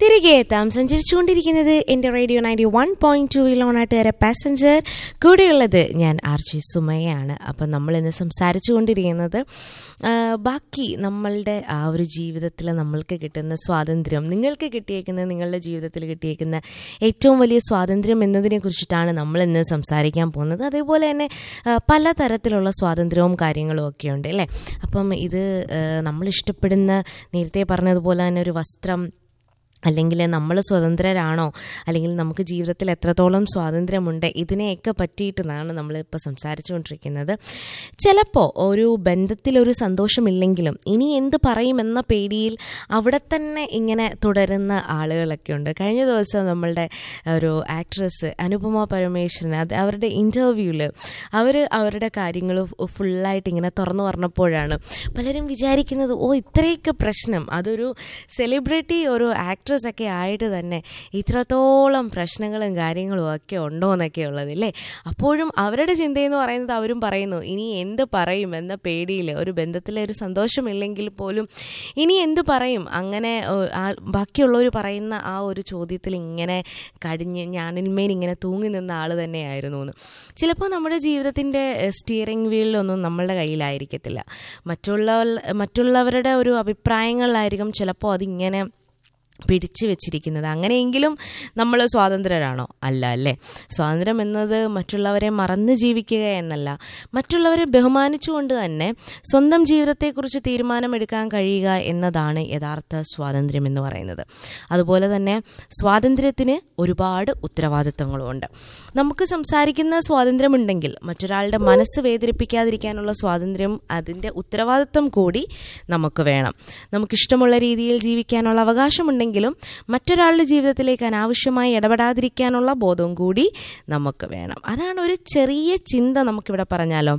തിരികെ എത്താം സഞ്ചരിച്ചുകൊണ്ടിരിക്കുന്നത് എൻ്റെ radio ninety one point two ഇലോണാട്ടുകാരെ പാസഞ്ചർ കൂടെയുള്ളത് ഞാൻ ആർ ജി സുമയാണ് അപ്പം നമ്മൾ ഇന്ന് സംസാരിച്ചുകൊണ്ടിരിക്കുന്നത് ആ, ബാക്കി നമ്മളുടെ ആ ഒരു ജീവിതത്തിൽ നമ്മൾക്ക് കിട്ടുന്ന സ്വാതന്ത്ര്യം നിങ്ങൾക്ക് കിട്ടിയേക്കുന്ന നിങ്ങളുടെ ജീവിതത്തിൽ കിട്ടിയേക്കുന്ന ഏറ്റവും വലിയ സ്വാതന്ത്ര്യം എന്നതിനെ കുറിച്ചിട്ടാണ് നമ്മൾ ഇന്ന് സംസാരിക്കാൻ പോകുന്നത് അതേപോലെ തന്നെ ആ, പലതരത്തിലുള്ള സ്വാതന്ത്ര്യവും കാര്യങ്ങളും ഒക്കെ ഉണ്ട് അല്ലേ അപ്പം ഇത് ആ, നമ്മൾ ഇഷ്ടപ്പെടുന്ന നേരത്തെ പറഞ്ഞതുപോലെ തന്നെ ഒരു വസ്ത്രം അല്ലെങ്കിൽ നമ്മൾ സ്വതന്ത്രരാണോ അല്ലെങ്കിൽ നമുക്ക് ജീവിതത്തിൽ എത്രത്തോളം സ്വാതന്ത്ര്യമുണ്ട് ഇതിനെയൊക്കെ പറ്റിയിട്ടാണ് നമ്മളിപ്പോൾ സംസാരിച്ചുകൊണ്ടിരിക്കുന്നത് ചിലപ്പോൾ ഒരു ബന്ധത്തിലൊരു സന്തോഷമില്ലെങ്കിലും ഇനി എന്ത് പറയുമെന്ന പേടിയിൽ അവിടെ തന്നെ ഇങ്ങനെ തുടരുന്ന ആളുകളൊക്കെ ഉണ്ട് കഴിഞ്ഞ ദിവസം നമ്മളുടെ ഒരു ആക്ട്രസ് അനുപമ പരമേശ്വരൻ അത് അവരുടെ ഇൻ്റർവ്യൂവിൽ അവർ അവരുടെ കാര്യങ്ങൾ ഫുള്ളായിട്ട് ഇങ്ങനെ തുറന്നു പറഞ്ഞപ്പോഴാണ് പലരും വിചാരിക്കുന്നത് ഓ ഇത്രയൊക്കെ പ്രശ്നം അതൊരു സെലിബ്രിറ്റി ഒരു ആക്ട്രസ് ഒക്കെ ആയിട്ട് തന്നെ ഇത്രത്തോളം പ്രശ്നങ്ങളും കാര്യങ്ങളും ഒക്കെ ഉണ്ടോ എന്നൊക്കെ ഉള്ളത് അല്ലേ അപ്പോഴും അവരുടെ ചിന്തയെന്ന് പറയുന്നത് അവരും പറയുന്നു ഇനി എന്ത് പറയും എന്ന പേടിയിൽ ഒരു ബന്ധത്തിലെ ഒരു സന്തോഷമില്ലെങ്കിൽ പോലും ഇനി എന്ത് പറയും അങ്ങനെ ഏഹ്, ആ- ബാക്കിയുള്ളവർ പറയുന്ന ആ ഒരു ചോദ്യത്തിൽ ഇങ്ങനെ കടിഞ്ഞ് ഞാനിന്മേൽ ഇങ്ങനെ തൂങ്ങി നിന്ന ആൾ തന്നെയായിരുന്നു എന്ന് ചിലപ്പോൾ നമ്മുടെ ജീവിതത്തിൻ്റെ സ്റ്റിയറിംഗ് വീലിലൊന്നും നമ്മളുടെ കയ്യിലായിരിക്കത്തില്ല മറ്റുള്ള മറ്റുള്ളവരുടെ ഒരു അഭിപ്രായങ്ങളിലായിരിക്കും ചിലപ്പോൾ അതിങ്ങനെ പിടിച്ചു വെച്ചിരിക്കുന്നത് അങ്ങനെയെങ്കിലും നമ്മൾ സ്വാതന്ത്ര്യരാണോ അല്ല അല്ലേ സ്വാതന്ത്ര്യം എന്നത് മറ്റുള്ളവരെ മറന്ന് ജീവിക്കുക എന്നല്ല മറ്റുള്ളവരെ ബഹുമാനിച്ചുകൊണ്ട് തന്നെ സ്വന്തം ജീവിതത്തെക്കുറിച്ച് തീരുമാനമെടുക്കാൻ കഴിയുക എന്നതാണ് യഥാർത്ഥ സ്വാതന്ത്ര്യം എന്ന് പറയുന്നത് അതുപോലെ തന്നെ സ്വാതന്ത്ര്യത്തിന് ഒരുപാട് ഉത്തരവാദിത്തങ്ങളുമുണ്ട് നമുക്ക് സംസാരിക്കുന്ന സ്വാതന്ത്ര്യമുണ്ടെങ്കിൽ മറ്റൊരാളുടെ മനസ്സ് വേദനിപ്പിക്കാതിരിക്കാനുള്ള സ്വാതന്ത്ര്യം അതിൻ്റെ ഉത്തരവാദിത്തം കൂടി നമുക്ക് വേണം നമുക്കിഷ്ടമുള്ള രീതിയിൽ ജീവിക്കാനുള്ള അവകാശമുണ്ടെങ്കിലും മറ്റൊരാളുടെ ജീവിതത്തിലേക്ക് അനാവശ്യമായി ഇടപെടാതിരിക്കാനുള്ള ബോധവും കൂടി നമുക്ക് വേണം അതാണ് ഒരു ചെറിയ ചിന്ത നമുക്കിവിടെ പറഞ്ഞാലോ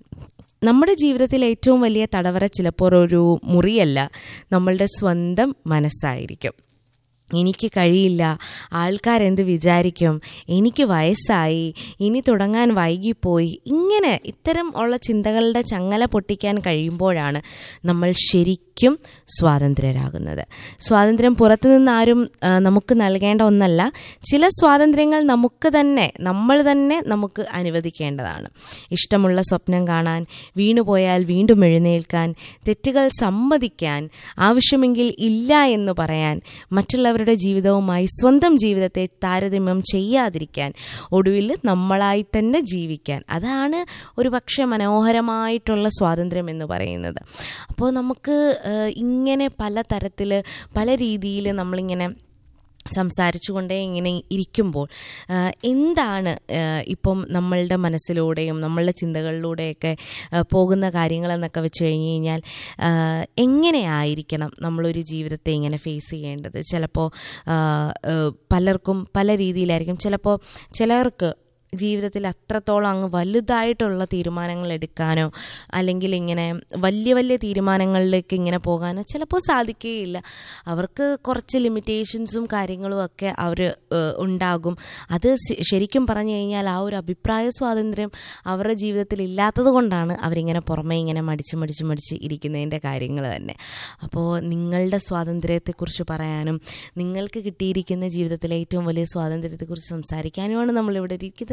നമ്മുടെ ജീവിതത്തിൽ ഏറ്റവും വലിയ തടവറ ചിലപ്പോൾ ഒരു മുറിയല്ല നമ്മളുടെ സ്വന്തം മനസ്സായിരിക്കും എനിക്ക് കഴിയില്ല ആൾക്കാരെന്ത് വിചാരിക്കും എനിക്ക് വയസ്സായി ഇനി തുടങ്ങാൻ വൈകിപ്പോയി ഇങ്ങനെ ഇത്തരം ഉള്ള ചിന്തകളുടെ ചങ്ങല പൊട്ടിക്കാൻ കഴിയുമ്പോഴാണ് നമ്മൾ ശരിക്കും സ്വാതന്ത്ര്യരാകുന്നത് സ്വാതന്ത്ര്യം പുറത്തുനിന്ന് ആരും ആ, നമുക്ക് നൽകേണ്ട ഒന്നല്ല ചില സ്വാതന്ത്ര്യങ്ങൾ നമുക്ക് തന്നെ നമ്മൾ തന്നെ നമുക്ക് അനുവദിക്കേണ്ടതാണ് ഇഷ്ടമുള്ള സ്വപ്നം കാണാൻ വീണുപോയാൽ വീണ്ടും എഴുന്നേൽക്കാൻ തെറ്റുകൾ സമ്മതിക്കാൻ ആവശ്യമെങ്കിൽ ഇല്ല എന്ന് പറയാൻ മറ്റുള്ളവരുടെ ജീവിതവുമായി സ്വന്തം ജീവിതത്തെ താരതമ്യം ചെയ്യാതിരിക്കാൻ ഒടുവിൽ നമ്മളായി തന്നെ ജീവിക്കാൻ അതാണ് ഒരു പക്ഷേ മനോഹരമായിട്ടുള്ള സ്വാതന്ത്ര്യം എന്ന് പറയുന്നത് അപ്പോൾ നമുക്ക് ഏഹ്, ഇങ്ങനെ പല തരത്തിൽ പല രീതിയിൽ നമ്മളിങ്ങനെ സംസാരിച്ചുകൊണ്ടേ ഇങ്ങനെ ഇരിക്കുമ്പോൾ ആ, എന്താണ് ആ, ഇപ്പം നമ്മളുടെ മനസ്സിലൂടെയും നമ്മളുടെ ചിന്തകളിലൂടെയൊക്കെ ആ, പോകുന്ന കാര്യങ്ങളെന്നൊക്കെ വെച്ച് കഴിഞ്ഞ് കഴിഞ്ഞാൽ ആ, എങ്ങനെയായിരിക്കണം നമ്മളൊരു ജീവിതത്തെ ഇങ്ങനെ ഫേസ് ചെയ്യേണ്ടത് ചിലപ്പോൾ ആ, ആ, പലർക്കും പല രീതിയിലായിരിക്കും ചിലപ്പോൾ ചിലർക്ക് ജീവിതത്തിൽ അത്രത്തോളം അങ്ങ് വലുതായിട്ടുള്ള തീരുമാനങ്ങൾ എടുക്കാനോ അല്ലെങ്കിൽ ഇങ്ങനെ വലിയ വലിയ തീരുമാനങ്ങളിലേക്ക് ഇങ്ങനെ പോകാനോ ചിലപ്പോൾ സാധിക്കുകയില്ല അവർക്ക് കുറച്ച് ലിമിറ്റേഷൻസും കാര്യങ്ങളും ഒക്കെ അവർ ഉണ്ടാകും അത് ശ- ശരിക്കും പറഞ്ഞു കഴിഞ്ഞാൽ ആ ഒരു അഭിപ്രായ സ്വാതന്ത്ര്യം അവരുടെ ജീവിതത്തിൽ ഇല്ലാത്തത് കൊണ്ടാണ് അവരിങ്ങനെ പുറമേ ഇങ്ങനെ മടിച്ച് മടിച്ച് മടിച്ച് ഇരിക്കുന്നതിൻ്റെ കാര്യങ്ങൾ തന്നെ അപ്പോൾ നിങ്ങളുടെ സ്വാതന്ത്ര്യത്തെക്കുറിച്ച് പറയാനും നിങ്ങൾക്ക് കിട്ടിയിരിക്കുന്ന ജീവിതത്തിലെ ഏറ്റവും വലിയ സ്വാതന്ത്ര്യത്തെക്കുറിച്ച് സംസാരിക്കാനുമാണ് നമ്മളിവിടെ ഇരിക്കുന്നത്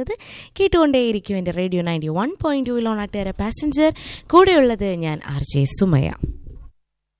കേട്ടുകൊണ്ടേയിരിക്കും എൻ്റെ radio ninety one point two ലോണാട്ടുകാരെ പാസഞ്ചർ കൂടെയുള്ളത് ഞാൻ ആർ ജെ സുമയ